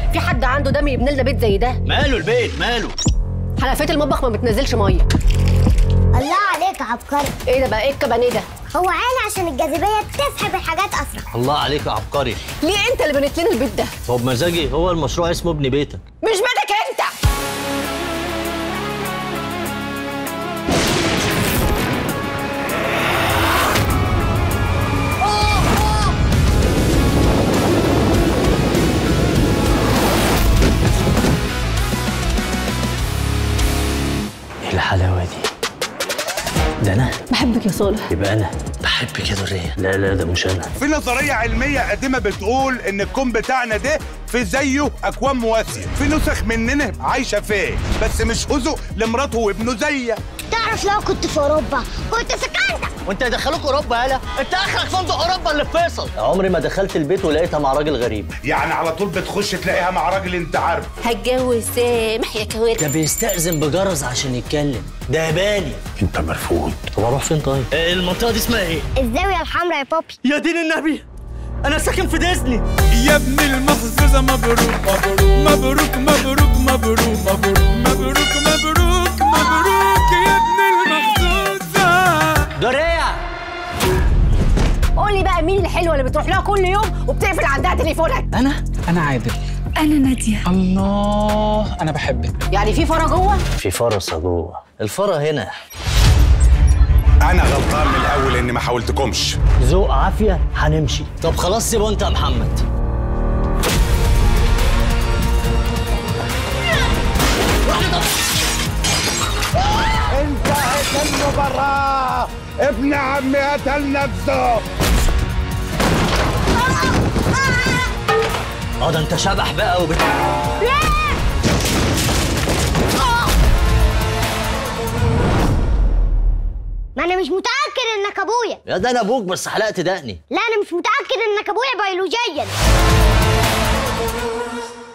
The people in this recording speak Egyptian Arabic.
في حد عنده دم يبني لنا بيت زي ده ماله البيت ماله حنفيه المطبخ ما بتنزلش ميه الله عليك يا عبقري ايه ده بقى ايه الكبانيه ده هو عالي عشان الجاذبية تسحب الحاجات أسرع الله عليك يا عبقري ليه انت اللي بنيت لنا البيت ده هو بمزاجي هو المشروع اسمه ابن بيتك مش بيتك انت ايه الحلاوه دي ده انا بحبك يا صالح يبقى انا بحبك يا دريه لا لا ده مش انا في نظرية علمية قديمة بتقول إن الكون بتاعنا ده في زيه أكوان مواسية، في نسخ مننا عايشة فيه، بس مش هزق لمراته وابنه زيك. تعرف لو كنت في أوروبا كنت سكنت وانت يدخلوك اوروبا يالا انت اخرك فندق اوروبا اللي في فيصل عمري ما دخلت البيت ولقيتها مع راجل غريب يعني على طول بتخش تلاقيها مع راجل أنت عارف. هتجوز سامح يا كوارث ده بيستأذن بجرس عشان يتكلم ده ياباني أنت مرفوض. طب اروح فين طيب المنطقه دي اسمها ايه الزاوية الحمراء يا بابي يا دين النبي انا ساكن في ديزني يا ابن المحظوظة مبروك مبروك مبروك مبروك مبروك مبروك مبروك مبروك مبروك يا ابن المحظوظة دوريا قول لي بقى مين الحلوه اللي بتروح لها كل يوم وبتقفل عندها تليفونك انا انا عادل أنا نادية الله انا بحبك يعني في فرع جوه في فرصه جوه الفرع هنا أنا غلطان من الأول إني ما حاولتكمش. ذوق عافيه هنمشي طب خلاص سيبه انت يا محمد أنت قتلنا براه. ابن عمي قتل نفسه. اه ده انت شبح بقى وبت... ما أنا مش متأكد إنك أبويا يا ده انا ابوك بس حلقت دقني لا أنا مش متأكد إنك أبويا بيولوجيا